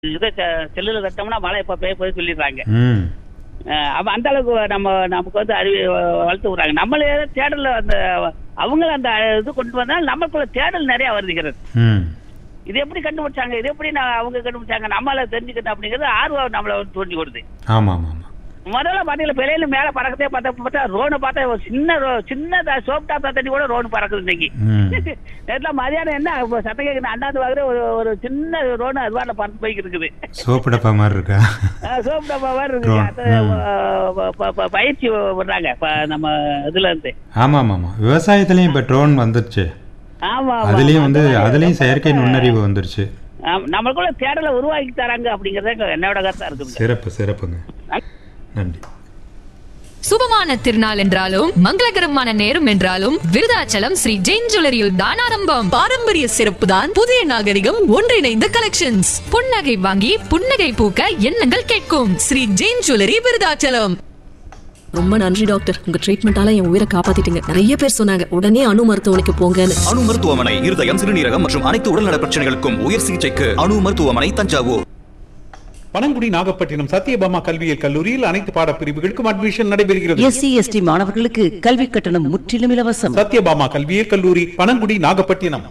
இதை செல்லுல தட்டோம்னா மழை எப்போ பெய்ய போய் சொல்லிடுறாங்க ம் அஹ் அப்ப அந்த அளவுக்கு நம்ம நமக்கு வந்து அறிவி வளர்த்து விடுறாங்க நம்மளே தேடல அந்த அவங்களும் அந்த இது கொண்டு வந்தால் நமக்குள்ள தேடல் நிறைய வருகிறது ம் இது எப்படி கண்டுபிடிச்சாங்க இது எப்படி நான் அவங்க கண்டுபிடிச்சாங்க நம்மளால தெரிஞ்சுக்கிட்டோம் அப்படிங்கிறது ஆர்வம் நம்மள வந்து தோண்டி கொடுது ஆமாம் ஆமாம் ஆமாம் முதல்ல பாத்தீங்களா பிள்ளைல மேல பறக்கதே பார்த்தா பார்த்தா ரோடு பார்த்தா ஒரு சின்ன ரோ சின்ன சோப் டாப்பா தண்ணி கூட ரோடு பறக்குது இன்னைக்கு ம் நேற்றுல மதியானம் என்ன இப்ப சத்தம் கேட்குது அண்ணாந்து வாங்குற ஒரு ஒரு சின்ன ரோடு அது வாட்டில் பறந்து போய்க்கு இருக்குது சோப்பு டப்பா மாதிரி இருக்கா சோப் டப்பா மாதிரி இருக்கு Drone. அது, ப- ப- ப- பயிற்சி விடுறாங்க இப்ப நம்ம இதுல இருந்து ஆமாம் ஆமாம் ஆமாம் விவசாயத்துலேயும் இப்போ ட்ரோன் வந்துருச்சு ஆமா ஆமா. அதுலேயும் வந்து அந்த மாதிரி அதுலேயும் செயற்கை நுண்ணறிவு வந்துருச்சு ஆமா, நம்மளுக்குள்ள தேடலை உருவாக்கி தராங்க அப்படிங்கறது என்னோட கருத்தா இருக்குது சிறப்பு சிறப்புங்க நன்றி சுபமான திருநாள் என்றாலும் மங்களகரமான நேரம் என்றாலும் விருதாச்சலம் ஸ்ரீ ஜெயின் ஜுவல்லரியில் தான் ஆரம்பம் பாரம்பரிய சிறப்பு தான் புதிய நாகரிகம் ஒன்றிணைந்த கலெக்ஷன்ஸ் புன்னகை வாங்கி புன்னகை பூக்க எண்ணங்கள் கேட்கும் ஸ்ரீ ஜெயின் ஜுவல்லரி விருதாச்சலம் ரொம்ப நன்றி டாக்டர் உங்க ட்ரீட்மெண்டால என் உயிரை காப்பாத்திட்டீங்க நிறைய பேர் சொன்னாங்க உடனே அணு மருத்துவமனைக்கு போங்கன்னு அணு மருத்துவமனை இருதயம் சிறுநீரகம் மற்றும் அனைத்து உடல்நல பிரச்சனைகளுக்கும் உயர் சிகிச்சைக்கு அணு மருத்துவமனை தஞ்சாவூர் பனங்குடி நாகப்பட்டினம் சத்யபாமா கல்வியியல் கல்லூரியில் அனைத்து பாடப்பிரிவுகளுக்கும் அட்மிஷன் நடைபெறுகிறது எஸ்சி எஸ்டி மாணவர்களுக்கு கல்வி கட்டணம் முற்றிலும் இலவசம் சத்யபாமா கல்வியியல் கல்லூரி பனங்குடி நாகப்பட்டினம்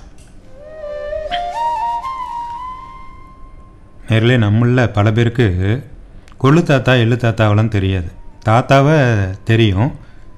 நேரிலே நம்மள பல பேருக்கு கொள்ளு தாத்தா எள்ளு தாத்தாவெல்லாம் தெரியாது தாத்தாவை தெரியும்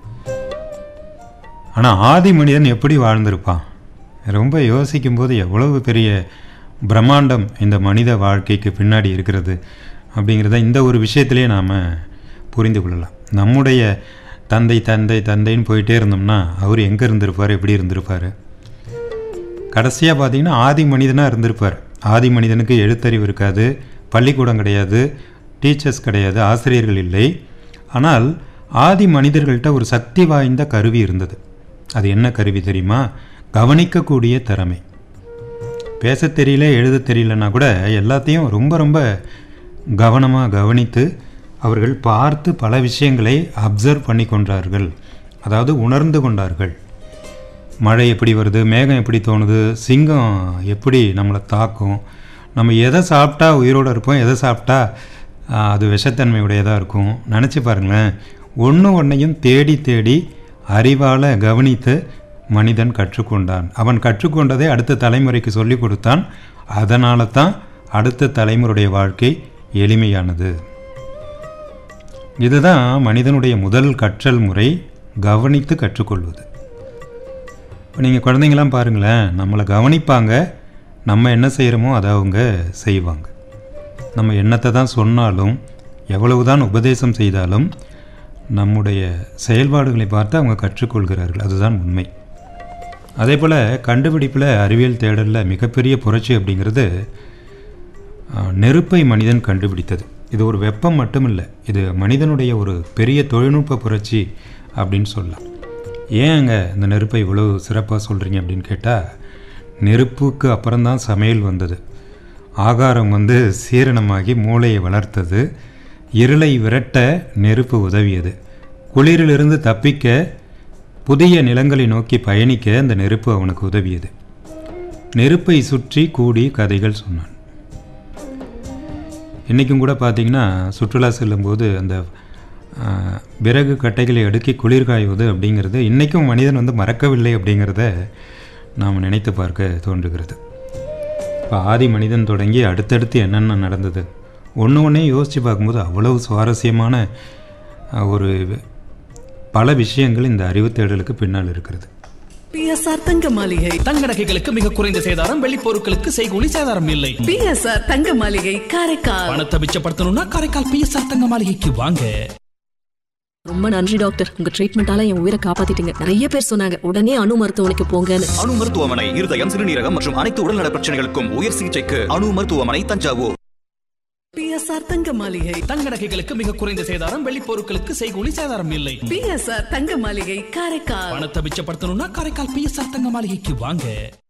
ஆனால் ஆதி மனிதன் எப்படி வாழ்ந்திருப்பான் ரொம்ப யோசிக்கும்போது எவ்வளவு பெரிய பிரம்மாண்டம் இந்த மனித வாழ்க்கைக்கு பின்னாடி இருக்கிறது அப்படிங்கிறத இந்த ஒரு விஷயத்திலே நாம் புரிந்து கொள்ளலாம் நம்முடைய தந்தை தந்தை தந்தைன்னு போயிட்டே இருந்தோம்னா அவர் எங்கே இருந்திருப்பார் எப்படி இருந்திருப்பார் கடைசியாக பார்த்தீங்கன்னா ஆதி மனிதனாக இருந்திருப்பார் ஆதி மனிதனுக்கு எழுத்தறிவு இருக்காது பள்ளிக்கூடம் கிடையாது டீச்சர்ஸ் கிடையாது ஆசிரியர்கள் இல்லை ஆனால் ஆதி மனிதர்கள்ட்ட ஒரு சக்தி வாய்ந்த கருவி இருந்தது அது என்ன கருவி தெரியுமா கவனிக்கக்கூடிய திறமை பேச தெரியல எழுத தெரியலன்னா கூட எல்லாத்தையும் ரொம்ப ரொம்ப கவனமாக கவனித்து அவர்கள் பார்த்து பல விஷயங்களை அப்சர்வ் பண்ணி கொண்டார்கள் அதாவது உணர்ந்து கொண்டார்கள் மழை எப்படி வருது மேகம் எப்படி தோணுது சிங்கம் எப்படி நம்மளை தாக்கும் நம்ம எதை சாப்பிட்டா உயிரோடு இருப்போம் எதை சாப்பிட்டா ஆ, அது விஷத்தன்மை உடையதாக இருக்கும் நினச்சி பாருங்களேன் ஒன்று ஒன்றையும் தேடி தேடி அறிவால் கவனித்து மனிதன் கற்றுக்கொண்டான் அவன் கற்றுக்கொண்டதை அடுத்த தலைமுறைக்கு சொல்லிக் கொடுத்தான் அதனால தான் அடுத்த தலைமுறையுடைய வாழ்க்கை எளிமையானது இதுதான் மனிதனுடைய முதல் கற்றல் முறை கவனித்து கற்றுக்கொள்வது இப்போ நீங்கள் குழந்தைங்களாம் பாருங்களேன் நம்மளை கவனிப்பாங்க நம்ம என்ன செய்கிறோமோ அதை அவங்க செய்வாங்க நம்ம என்னத்தை தான் சொன்னாலும் எவ்வளவு தான் உபதேசம் செய்தாலும் நம்முடைய செயல்பாடுகளை பார்த்து அவங்க கற்றுக்கொள்கிறார்கள் அதுதான் உண்மை அதே போல் கண்டுபிடிப்பில் அறிவியல் தேடலில் மிகப்பெரிய புரட்சி அப்படிங்கிறது ஆஹ், நெருப்பை மனிதன் கண்டுபிடித்தது இது ஒரு வெப்பம் மட்டும் இல்லை இது மனிதனுடைய ஒரு பெரிய தொழில்நுட்ப புரட்சி அப்படின்னு சொல்லலாம் ஏங்க இந்த நெருப்பை இவ்வளோ சிறப்பாக சொல்கிறீங்க அப்படின்னு கேட்டால் நெருப்புக்கு அப்புறம்தான் சமையல் வந்தது ஆகாரம் வந்து சீரணமாகி மூளையை வளர்த்தது இருளை விரட்ட நெருப்பு உதவியது குளிரிலிருந்து தப்பிக்க புதிய நிலங்களை நோக்கி பயணிக்க அந்த நெருப்பு அவனுக்கு உதவியது நெருப்பை சுற்றி கூடி கதைகள் சொன்னான் இன்றைக்கும் கூட பார்த்தீங்கன்னா சுற்றுலா செல்லும்போது அந்த ஆ, விறகு கட்டைகளை அடுக்கி குளிர் காய்வது அப்படிங்கிறது இன்றைக்கும் மனிதன் வந்து மறக்கவில்லை அப்படிங்கிறத நாம் நினைத்து பார்க்க தோன்றுகிறது இப்போ ஆதி மனிதன் தொடங்கி அடுத்தடுத்து என்னென்ன நடந்தது ஒன்று ஒன்றே யோசித்து பார்க்கும்போது அவ்வளவு சுவாரஸ்யமான ஆ, ஒரு பல விஷயங்கள் இந்த அறிவு தேடலுக்கு பின்னால் இருக்கிறது பிஎஸ்ஆர் தங்க மாளிகை தங்க நகைகளுக்கு மிக குறைந்த சேதாரம் வெள்ளி பொருட்களுக்கு செய்கூலி சேதாரம் இல்லை பிஎஸ்ஆர் தங்க மாளிகை காரைக்கால் பணத்தை மிச்சப்படுத்தணும்னா காரைக்கால் பிஎஸ்ஆர் தங்க மாளிகைக்கு வாங்க ரொம்ப நன்றி டாக்டர் உங்க ட்ரீட்மெண்டால என் உயிரை காப்பாத்திட்டீங்க நிறைய பேர் சொன்னாங்க உடனே அணு மருத்துவமனைக்கு போங்கன்னு அணு மருத்துவமனை இருதயம் சிறுநீரகம் மற்றும் அனைத்து உடல்நல பிரச்சனைகளுக்கும் உயர் சிகிச்சைக்கு அணு மருத்துவமனை தஞ்சாவூர் பிஎஸ்ஆர் தங்க மாளிகை தங்க நகைகளுக்கு மிக குறைந்த சேதாரம் வெள்ளி பொருட்களுக்கு செய்கூலி சேதாரம் இல்லை பிஎஸ்ஆர் தங்க மாளிகை காரைக்கால் பணத்தை மிச்சப்படுத்தணும்னா காரைக்கால் பிஎஸ்ஆர் தங்க மாளிகைக்கு வாங்க